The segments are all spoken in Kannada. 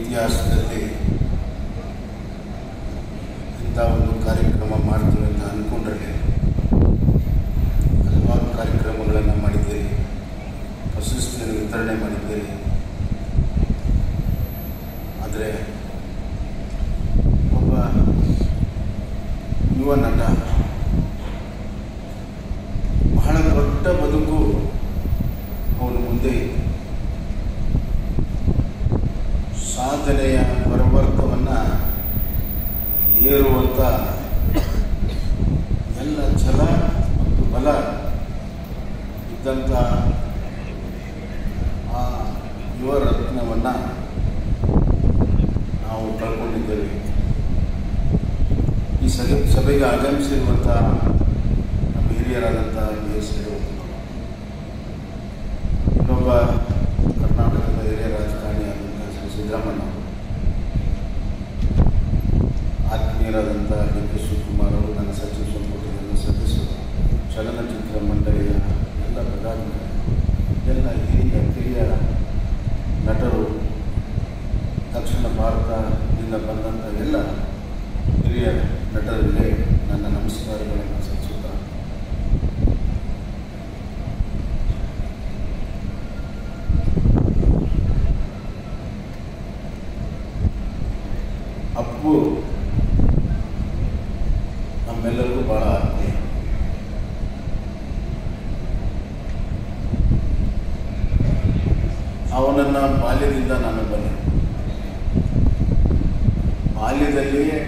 ಇತಿಹಾಸದಲ್ಲಿ ಇಂಥ ಒಂದು ಕಾರ್ಯಕ್ರಮ ಮಾಡ್ತೀವಿ ಅಂತ ಅಂದ್ಕೊಂಡಿರಲಿಲ್ಲ ಹಲವಾರು ಕಾರ್ಯಕ್ರಮಗಳನ್ನು ಮಾಡಿದ್ದೀರಿ ಪ್ರಶಸ್ತಿಯನ್ನು ವಿತರಣೆ ಮಾಡಿದ್ದೀರಿ ಆದರೆ ಒಬ್ಬ ಯುವ ನಟ ಬಹಳ ದೊಡ್ಡ ಬದುಕು ಅವನು ಮುಂದೆ ಇತ್ತು ಸಾಧನೆಯ ಪರವರ್ತವನ್ನು ಏರುವಂಥ ಎಲ್ಲ ಛಲ ಮತ್ತು ಬಲ ಇದ್ದಂಥ ಆ ಯುವ ರತ್ನವನ್ನು ನಾವು ಕಳ್ಕೊಂಡಿದ್ದೇವೆ ಈ ಸಭೆ ಸಭೆಗೆ ಆಗಮಿಸಿರುವಂಥ ನಮ್ಮ ಹಿರಿಯರಾದಂಥ ಬಿ ಎಸ್ ಇನ್ನೊಬ್ಬ ಕರ್ನಾಟಕದ ಹಿರಿಯ ರಾಜಕಾರಣಿ ಆದಂಥ ಶ್ರೀ ಸಿದ್ದರಾಮಣ್ಣ ಅವರು. ಆತ್ಮೀಯರಾದಂಥ ಡಿ ಕೆ ಶಿವಕುಮಾರ್ ಅವರು ನನ್ನ ಸಚಿವ ಸಂಪುಟದ ಎಲ್ಲ ಸದಸ್ಯರು ಚಲನಚಿತ್ರ ಮಂಡಳಿಯ ಎಲ್ಲ ಪದಾಧಿಕಾರಿ ಎಲ್ಲ ಹಿರಿಯ ಕಿರಿಯ ನಟರು ದಕ್ಷಿಣ ಭಾರತದಿಂದ ಬಂದಂಥ ಎಲ್ಲ ಹಿರಿಯ ನಟರಿಗೆ ನನ್ನ ನಮಸ್ಕಾರಗಳನ್ನು ಸಲ್ಲಿಸುತ್ತಾ ಅಪ್ಪು ನಮ್ಮೆಲ್ಲರಿಗೂ ಬಹಳ ಆತ್ಮೀಯ ಅವನನ್ನು ಬಾಲ್ಯದಿಂದ ನಾನು ಬನ್ನಿ ಬಾಲ್ಯದಲ್ಲಿಯೇ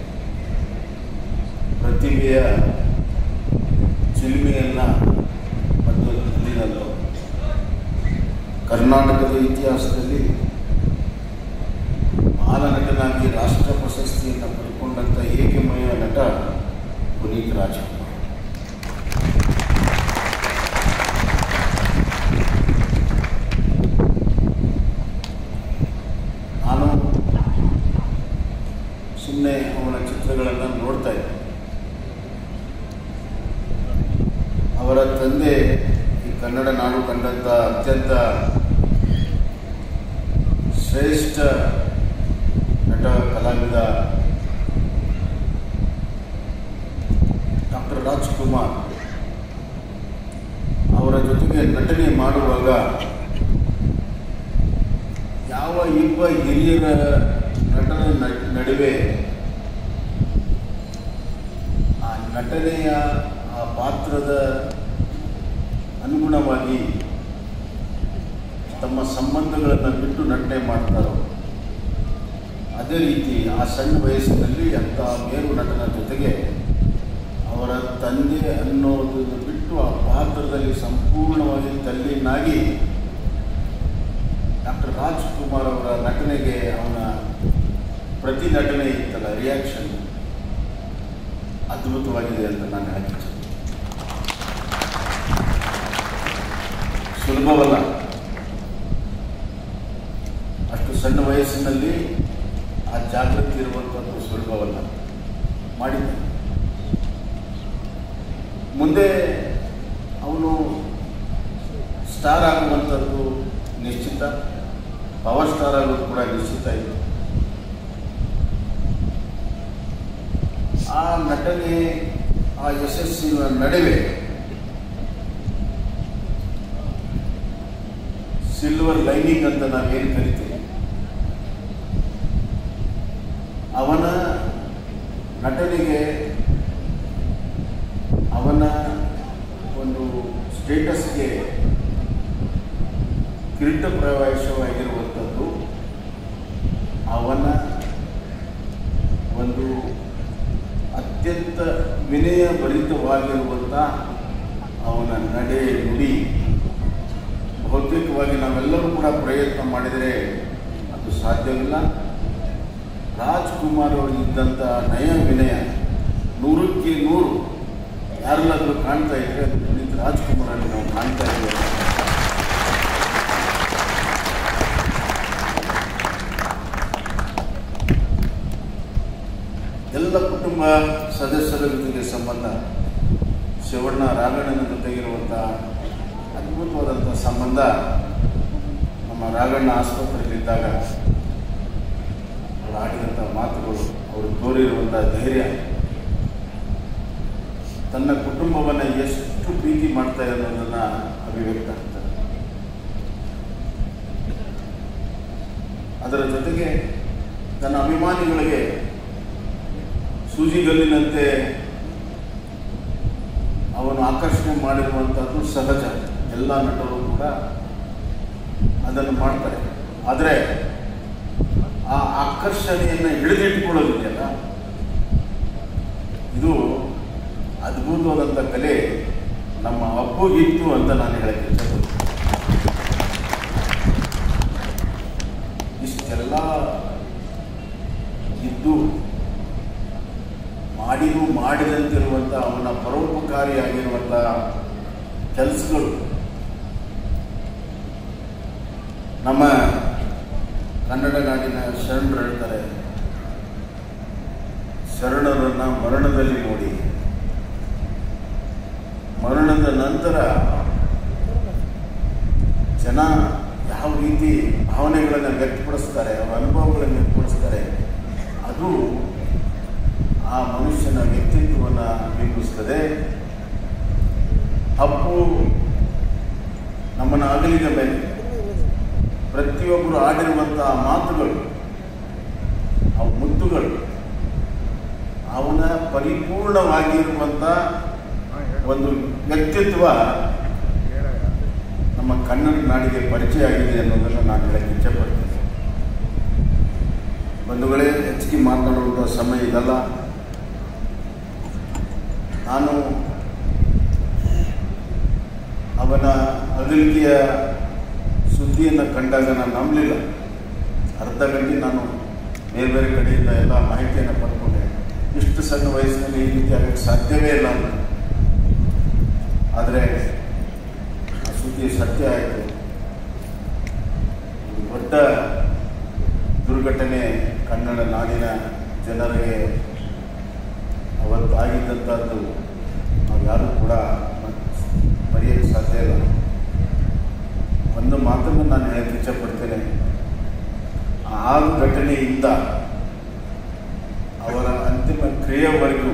ಪ್ರತಿಭೆಯ ಚಿಲುಮೆಯನ್ನು ಮತ್ತು ಅಲ್ಲಿನಲ್ಲೂ ಕರ್ನಾಟಕದ ಇತಿಹಾಸದಲ್ಲಿ ಬಾಲನಟನಾಗಿ ರಾಷ್ಟ್ರ ಪ್ರಶಸ್ತಿಯನ್ನು ಪಡ್ಕೊಂಡಂಥ ಏಕಮೇವ ನಟ ಪುನೀತ್ ರಾಜ್ಕುಮಾರ್ ನಾನು ಸುಮ್ಮನೆ ಅವನ ಚಿತ್ರಗಳನ್ನು ನೋಡ್ತಾ ಇದ್ದೆ ಅವರ ತಂದೆ ಈ ಕನ್ನಡ ನಾಡು ಕಂಡಂಥ ಅತ್ಯಂತ ಶ್ರೇಷ್ಠ ನಟ ಕಲಾವಿದ ಡಾಕ್ಟರ್ ರಾಜ್ಕುಮಾರ್ ಅವರ ಜೊತೆಗೆ ನಟನೆ ಮಾಡುವಾಗ ಯಾವ ಇಬ್ಬ ಹಿರಿಯರ ನಟನ ನ- ನಡುವೆ ಆ ನಟನೆಯ ಆ ಪಾತ್ರದ ಅನುಗುಣವಾಗಿ ತಮ್ಮ ಸಂಬಂಧಗಳನ್ನು ಬಿಟ್ಟು ನಟನೆ ಮಾಡ್ತಾರೋ ಅದೇ ರೀತಿ ಆ ಸಣ್ಣ ವಯಸ್ಸಿನಲ್ಲಿ ಅಂಥ ಮೇರು ನಟನ ಜೊತೆಗೆ ಅವರ ತಂದೆ ಅನ್ನೋದನ್ನು ಬಿಟ್ಟು ಆ ಪಾತ್ರದಲ್ಲಿ ಸಂಪೂರ್ಣವಾಗಿ ತಲ್ಲೀನಾಗಿ ಡಾಕ್ಟರ್ ರಾಜ್ಕುಮಾರ್ ಅವರ ನಟನೆಗೆ ಅವನ ಪ್ರತಿ ನಟನೆ ಇತ್ತಲ್ಲ ರಿಯಾಕ್ಷನ್ ಅದ್ಭುತವಾಗಿದೆ ಅಂತ ನಾನು ಹೇಳಕ್ಕೆ ಸುಲಭವಲ್ಲ ಅಷ್ಟು ಸಣ್ಣ ವಯಸ್ಸಿನಲ್ಲಿ ಆ ಜಾಗೃತಿ ಇರುವಂಥದ್ದು ಸುಲಭವಲ್ಲ ಮಾಡಿದ್ದ ಮುಂದೆ ಅವನು ಸ್ಟಾರ್ ಆಗುವಂಥದ್ದು ನಿಶ್ಚಿತ ಪವರ್ ಸ್ಟಾರ್ ಆಗೋದು ಕೂಡ ನಿಶ್ಚಿತ ಇತ್ತು ಆ ನಟನೆ ಆ ಯಶಸ್ಸಿನ ನಡುವೆ ಸಿಲ್ವರ್ ಲೈನಿಂಗ್ ಅಂತ ನಾವೇನು ಕರಿತೀವಿ ಅವನ ನಟನೆಗೆ ಅವನ ಒಂದು ಸ್ಟೇಟಸ್ಗೆ ಕಿರೀಟ ಪ್ರವೇಶವಾಗಿರುವಂಥದ್ದು ಅವನ ಒಂದು ಅತ್ಯಂತ ವಿನಯ ಭರಿತವಾಗಿರುವಂಥ ಅವನ ನಡೆ ನುಡಿ ಬಹುತೇಕವಾಗಿ ನಾವೆಲ್ಲರೂ ಕೂಡ ಪ್ರಯತ್ನ ಮಾಡಿದರೆ ಅದು ಸಾಧ್ಯವಿಲ್ಲ ರಾಜ್ಕುಮಾರ್ ಅವರಿಗಿದ್ದಂಥ ನಯ ವಿನಯ ನೂರಕ್ಕೆ ನೂರು ಯಾರೆಲ್ಲಾದರೂ ಕಾಣ್ತಾ ಇದ್ರೆ ಅದು ಪುನೀತ್ ರಾಜ್ಕುಮಾರಲ್ಲಿ ನಾವು ಕಾಣ್ತಾ ಇದ್ದೇವೆ ಎಲ್ಲ ಕುಟುಂಬ ಸದಸ್ಯರ ಜೊತೆಗೆ ಸಂಬಂಧ ಶಿವಣ್ಣ ರಾಘಣ್ಣನ ಜೊತೆಗಿರುವಂಥ ಅದ್ಭುತವಾದಂಥ ಸಂಬಂಧ ನಮ್ಮ ರಾಘಣ್ಣ ಆಸ್ಪತ್ರೆಯಲ್ಲಿದ್ದಾಗ ಅವರು ಆಡಿದಂಥ ಮಾತುಗಳು ಅವರು ತೋರಿರುವಂಥ ಧೈರ್ಯ ತನ್ನ ಕುಟುಂಬವನ್ನು ಎಷ್ಟು ಪ್ರೀತಿ ಮಾಡ್ತಾರೆ ಅನ್ನೋದನ್ನು ಅಭಿವ್ಯಕ್ತ ಆಗ್ತಾರೆ ಅದರ ಜೊತೆಗೆ ತನ್ನ ಅಭಿಮಾನಿಗಳಿಗೆ ಸೂಜಿಗಲ್ಲಿನಂತೆ ಅವನು ಆಕರ್ಷಣೆ ಮಾಡಿರುವಂಥದ್ದು ಸಹಜ ಎಲ್ಲ ನಟರು ಕೂಡ ಅದನ್ನು ಮಾಡ್ತಾರೆ ಆದರೆ ಆ ಆಕರ್ಷಣೆಯನ್ನು ಹಿಡಿದಿಟ್ಕೊಳ್ಳೋದಿದೆಯಲ್ಲ ಇದು ಅದ್ಭುತವಾದಂಥ ಕಲೆ ನಮ್ಮ ಅಪ್ಪುಗಿತ್ತು ಅಂತ ನಾನು ಹೇಳಕ್ಕೆ ಇಷ್ಟಪಡ್ತೀನಿ ಇಷ್ಟೆಲ್ಲ ಇದ್ದು ಮಾಡಿನೂ ಮಾಡಿದಂತಿರುವಂಥ ಅವನ ಪರೋಪಕಾರಿಯಾಗಿರುವಂಥ ಕೆಲಸಗಳು ನಮ್ಮ ಕನ್ನಡ ನಾಡಿನ ಶರಣರು ಹೇಳ್ತಾರೆ ಶರಣರನ್ನ ಮರಣದಲ್ಲಿ ನೋಡಿ ಮರಣದ ನಂತರ ಜನ ಯಾವ ರೀತಿ ಭಾವನೆಗಳನ್ನು ವ್ಯಕ್ತಪಡಿಸ್ತಾರೆ ಅವರ ಅನುಭವಗಳನ್ನು ವ್ಯಕ್ತಪಡಿಸ್ತಾರೆ ಅದು ಆ ಮನುಷ್ಯನ ವ್ಯಕ್ತಿತ್ವವನ್ನು ಬಿಂಬಿಸ್ತದೆ ಅಪ್ಪು ನಮ್ಮನ್ನು ಅಗಲಿದ ಮೇಲೆ ಪ್ರತಿಯೊಬ್ಬರು ಆಡಿರುವಂತಹ ಮಾತುಗಳು ಅವು ಮುತ್ತುಗಳು ಅವನ ಪರಿಪೂರ್ಣವಾಗಿರುವಂಥ ಒಂದು ವ್ಯಕ್ತಿತ್ವ ನಮ್ಮ ಕನ್ನಡ ನಾಡಿಗೆ ಪರಿಚಯ ಆಗಿದೆ ಅನ್ನೋದನ್ನು ನಾನು ಹೇಳಕ್ಕೆ ಇಚ್ಛೆಪಡ್ತೀನಿ ಬಂಧುಗಳೇ ಹೆಚ್ಚಿಗೆ ಮಾತನಾಡುವಂಥ ಸಮಯ ಇದಲ್ಲ ನಾನು ಅವನ ಅಗಲಿಕೆಯ ಸುದ್ದಿಯನ್ನು ಕಂಡಾಗ ನಾನು ನಂಬಲಿಲ್ಲ ಅರ್ಧ ಗಂಟೆ ನಾನು ಬೇರೆ ಬೇರೆ ಕಡೆಯಿಂದ ಎಲ್ಲ ಮಾಹಿತಿಯನ್ನು ಪಡ್ಕೊಂಡೆ ಇಷ್ಟು ಸಣ್ಣ ವಯಸ್ಸಿನಲ್ಲಿ ಈ ರೀತಿ ಆಗಕ್ಕೆ ಸಾಧ್ಯವೇ ಇಲ್ಲ ಅಂತ ಆದರೆ ಆ ಸುದ್ದಿ ಸತ್ಯ ಆಯಿತು ಒಂದು ದೊಡ್ಡ ದುರ್ಘಟನೆ ಕನ್ನಡ ನಾಡಿನ ಜನರಿಗೆ ಅವತ್ತು ಆಗಿದ್ದಂಥದ್ದು ನಾವು ಯಾರೂ ಕೂಡ ಮರೆಯಕ್ಕೆ ಸಾಧ್ಯ ಇಲ್ಲ ಒಂದು ಮಾತನ್ನು ನಾನು ಹೇಳಕ್ಕೆ ಇಚ್ಛಪಡ್ತೇನೆ ಆ ಘಟನೆಯಿಂದ ಅವರ ಅಂತಿಮ ಕ್ರಿಯೆವರೆಗೂ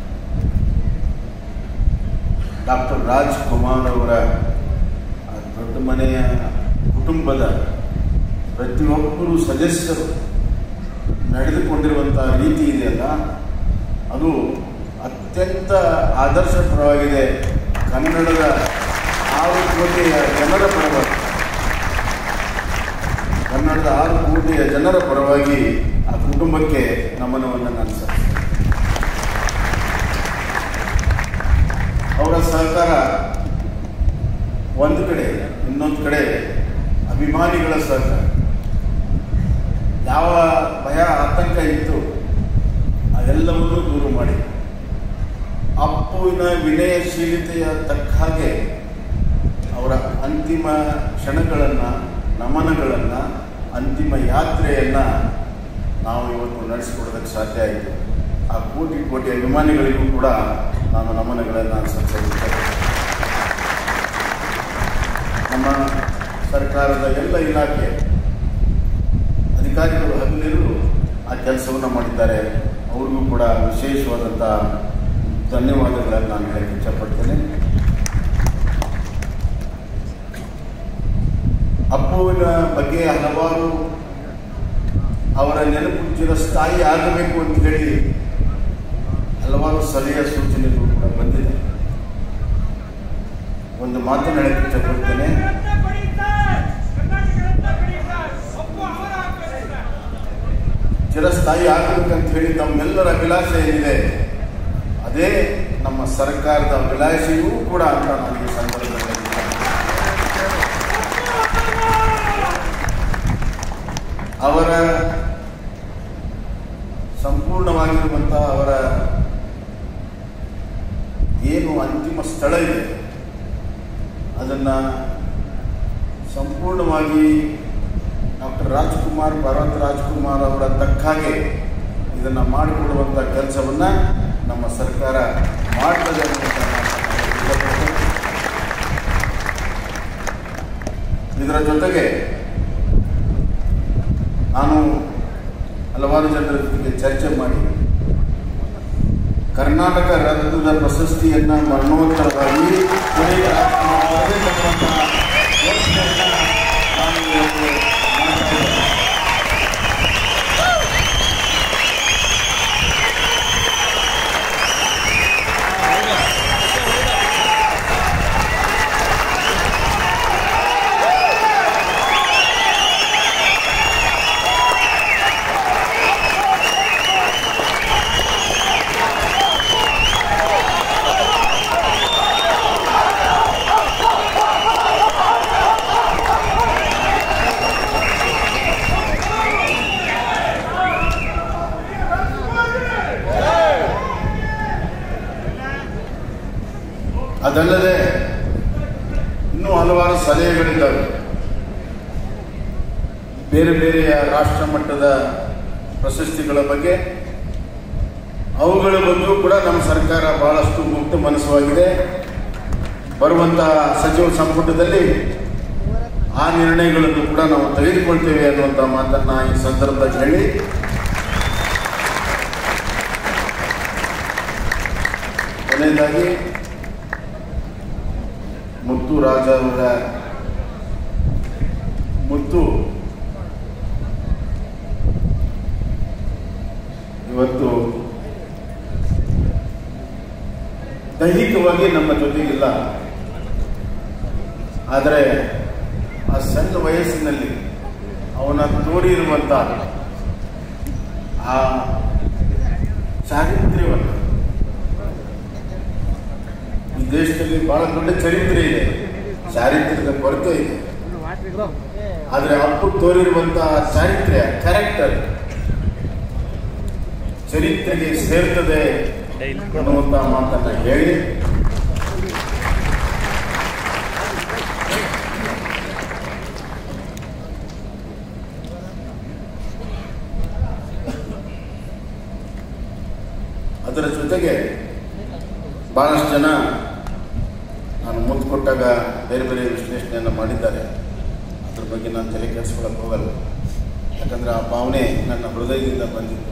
ಡಾಕ್ಟರ್ ರಾಜ್ಕುಮಾರ್ ಅವರ ಆ ದೊಡ್ಡ ಮನೆಯ ಕುಟುಂಬದ ಪ್ರತಿಯೊಬ್ಬರು ಸದಸ್ಯರು ನಡೆದುಕೊಂಡಿರುವಂಥ ರೀತಿ ಇದೆಯಲ್ಲ ಅದು ಅತ್ಯಂತ ಆದರ್ಶಪ್ರವಾಗಿದೆ ಕನ್ನಡದ ಆರು ಕೋಟಿಯ ಜನರ ಪರವಾಗಿ ಕನ್ನಡದ ಆರು ಕೋಟಿಯ ಜನರ ಪರವಾಗಿ ಆ ಕುಟುಂಬಕ್ಕೆ ನಮನವನ್ನು ನಾನು ಸಲ್ಲಿಸ್ತೇನೆ ಅವರ ಸಹಕಾರ ಒಂದು ಕಡೆ ಇನ್ನೊಂದು ಕಡೆ ಅಭಿಮಾನಿಗಳ ಸಹಕಾರ ಯಾವ ಭಯ ಆತಂಕ ಇತ್ತು ಅದೆಲ್ಲವನ್ನೂ ದೂರ ಮಾಡಿ ಅಪ್ಪುವಿನ ವಿನಯಶೀಲತೆಯ ತಕ್ಕ ಹಾಗೆ ಅವರ ಅಂತಿಮ ಕ್ಷಣಗಳನ್ನು ನಮನಗಳನ್ನು ಅಂತಿಮ ಯಾತ್ರೆಯನ್ನು ನಾವು ಇವತ್ತು ನಡೆಸಿಕೊಡೋದಕ್ಕೆ ಸಾಧ್ಯ ಆಯಿತು ಆ ಕೋಟಿ ಕೋಟಿ ಅಭಿಮಾನಿಗಳಿಗೂ ಕೂಡ ನಾನು ನಮನಗಳನ್ನು ಸಲ್ಲಿಸಲಿದ್ದೇನೆ ನಮ್ಮ ಸರ್ಕಾರದ ಎಲ್ಲ ಇಲಾಖೆ ಅಧಿಕಾರಿಗಳು ಹಗಲಿರುಳು ಆ ಕೆಲಸವನ್ನು ಮಾಡಿದ್ದಾರೆ ಅವ್ರಿಗೂ ಕೂಡ ವಿಶೇಷವಾದಂಥ ಧನ್ಯವಾದಗಳನ್ನು ನಾನು ಹೇಳಕ್ಕೆ ಇಚ್ಛಪಡ್ತೇನೆ ಅಪ್ಪುವಿನ ಬಗ್ಗೆ ಹಲವಾರು ಅವರ ನೆನಪು ಚಿರಸ್ಥಾಯಿ ಆಗಬೇಕು ಅಂತ ಹೇಳಿ ಹಲವಾರು ಸಲಹೆಯ ಸೂಚನೆಗಳು ಕೂಡ ಬಂದಿದೆ ಒಂದು ಮಾತನ್ನು ಹೇಳಕ್ಕೆ ಇಚ್ಛಪಡ್ತೇನೆ ಚಿರಸ್ಥಾಯಿ ಆಗಬೇಕಂತ ಹೇಳಿ ತಮ್ಮೆಲ್ಲರ ಅಭಿಲಾಷೆ ಏನಿದೆ ಅದೇ ನಮ್ಮ ಸರ್ಕಾರದ ಅಭಿಲಾಷೆಯೂ ಕೂಡ ಅಂತ ನಾನು ಈ ಸಂದರ್ಭದಲ್ಲಿ ಅವರ ಸಂಪೂರ್ಣವಾಗಿರುವಂಥ ಅವರ ಏನು ಅಂತಿಮ ಸ್ಥಳ ಇದೆ ಅದನ್ನು ಸಂಪೂರ್ಣವಾಗಿ ಡಾಕ್ಟರ್ ರಾಜ್ಕುಮಾರ್ ಭರತ್ ರಾಜ್ಕುಮಾರ್ ಅವರ ತಕ್ಕ ಹಾಗೆ ಇದನ್ನು ಮಾಡಿಕೊಡುವಂಥ ಕೆಲಸವನ್ನು ನಮ್ಮ ಸರ್ಕಾರ ಮಾಡ್ತದೆ ಅನ್ನುವಂಥ ಮಾತನ್ನ ನಾನು ಇಷ್ಟಪಡ್ತೇನೆ. ಇದರ ಜೊತೆಗೆ ನಾನು ಹಲವಾರು ಜನರ ಜೊತೆಗೆ ಚರ್ಚೆ ಮಾಡಿ ಕರ್ನಾಟಕ ರತ್ನದ ಪ್ರಶಸ್ತಿಯನ್ನ ಮರಣೋತ್ತರವಾಗಿ ಕೊನೆಯ ಪಡೆದಿರ್ತಕ್ಕಂಥ ಯೋಚನೆಯನ್ನ ನಾನು ಇವತ್ತು ಮಾಡ್ತಾ ಇದ್ದೇನೆ. ಅದಲ್ಲದೆ ಇನ್ನೂ ಹಲವಾರು ಸಲಹೆಗಳಿದ್ದಾವೆ ಬೇರೆ ಬೇರೆಯ ರಾಷ್ಟ್ರ ಮಟ್ಟದ ಪ್ರಶಸ್ತಿಗಳ ಬಗ್ಗೆ ಅವುಗಳ ಬಗ್ಗೆಯೂ ಕೂಡ ನಮ್ಮ ಸರ್ಕಾರ ಬಹಳಷ್ಟು ಮುಕ್ತ ಮನಸ್ಸುವಾಗಿದೆ ಬರುವಂತಹ ಸಚಿವ ಸಂಪುಟದಲ್ಲಿ ಆ ನಿರ್ಣಯಗಳನ್ನು ಕೂಡ ನಾವು ತೆಗೆದುಕೊಳ್ತೇವೆ ಅನ್ನುವಂಥ ಮಾತನ್ನ ಈ ಸಂದರ್ಭದಲ್ಲಿ ಹೇಳಿ ಕೊನೆಯದಾಗಿ ಮುತ್ತು ರಾಜ ಅವರ ಮುತ್ತು ಇವತ್ತು ದೈಹಿಕವಾಗಿ ನಮ್ಮ ಜೊತೆಗಿಲ್ಲ ಆದರೆ ಆ ಸಣ್ಣ ವಯಸ್ಸಿನಲ್ಲಿ ಅವನ ತೋರಿರುವಂಥ ಆ ಚಾರಿತ್ರ್ಯವನ್ನು ಈ ದೇಶದಲ್ಲಿ ಬಹಳ ದೊಡ್ಡ ಚರಿತ್ರೆ ಇದೆ ಚಾರಿತ್ರ್ಯದ ಕೊರತೆ ಇದೆ ಆದರೆ ಅಪ್ಪು ತೋರಿರುವಂತಹ ಚಾರಿತ್ರ್ಯ ಕ್ಯಾರೆಕ್ಟರ್ ಚರಿತ್ರೆಗೆ ಸೇರ್ತದೆ ಅನ್ನುವಂತ ಮಾತನ್ನ ಹೇಳಿ ಅದರ ಜೊತೆಗೆ ಬಹಳಷ್ಟು ಜನ ನಾನು ಮುಂದೆ ಕೊಟ್ಟಾಗ ಬೇರೆ ಬೇರೆ ವಿಶ್ಲೇಷಣೆಯನ್ನು ಮಾಡಿದ್ದಾರೆ ಅದ್ರ ಬಗ್ಗೆ ನಾನು ತಲೆ ಕೆಡಿಸ್ಕೊಳಕ್ಕೆ ಹೋಗಲ್ಲ ಯಾಕಂದ್ರೆ ಆ ಭಾವನೆ ನನ್ನ ಹೃದಯದಿಂದ ಬಂದಿತ್ತು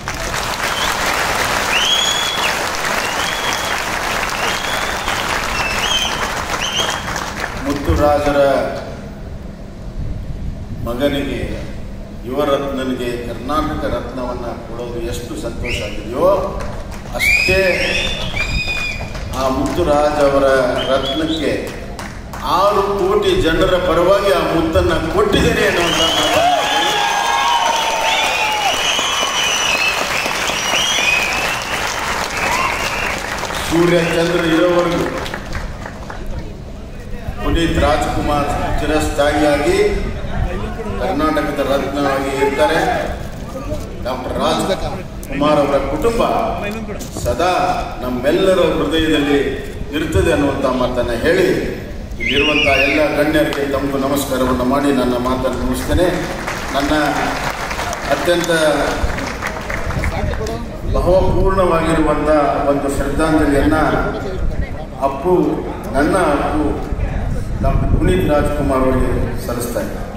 ಮುತ್ತುರಾಜರ ಮಗನಿಗೆ ಯುವ ರತ್ನನಿಗೆ ಕರ್ನಾಟಕ ರತ್ನವನ್ನು ಕೊಡೋದು ಎಷ್ಟು ಸಂತೋಷ ಆಗಿದೆಯೋ ಅಷ್ಟೇ ಆ ಮುತ್ತುರಾಜ್ ಅವರ ರತ್ನಕ್ಕೆ ಆರು ಕೋಟಿ ಜನರ ಪರವಾಗಿ ಆ ಮುತ್ತನ್ನು ಕೊಟ್ಟಿದ್ದೇನೆ ಅನ್ನುವಂಥ ಮಾತನ್ನ ಹೇಳಿ ಸೂರ್ಯ ಚಂದ್ರ ಇರೋವರೆಗೂ ಪುನೀತ್ ರಾಜ್ಕುಮಾರ್ ಚಿರಸ್ಥಾಯಿಯಾಗಿ ಕರ್ನಾಟಕದ ರತ್ನವಾಗಿ ಇರ್ತಾರೆ ಡಾಕ್ಟರ್ ರಾಜ್ ಕುಮಾರ್ ಅವರ ಕುಟುಂಬ ಸದಾ ನಮ್ಮೆಲ್ಲರ ಹೃದಯದಲ್ಲಿ ಇರ್ತದೆ ಅನ್ನುವಂಥ ಮಾತನ್ನು ಹೇಳಿ ಇಲ್ಲಿರುವಂಥ ಎಲ್ಲ ಗಣ್ಯರಿಗೆ ತಮಗೂ ನಮಸ್ಕಾರವನ್ನು ಮಾಡಿ ನನ್ನ ಮಾತನ್ನು ಮುಗಿಸ್ತೇನೆ ನನ್ನ ಅತ್ಯಂತ ಭಾವಪೂರ್ಣವಾಗಿರುವಂಥ ಒಂದು ಶ್ರದ್ಧಾಂಜಲಿಯನ್ನು ಅಪ್ಪು ನನ್ನ ಅಪ್ಪು ಡಾಕ್ಟರ್ ಪುನೀತ್ ರಾಜ್ಕುಮಾರ್ ಅವರಿಗೆ ಸಲ್ಲಿಸ್ತಾ ಇದ್ದಾರೆ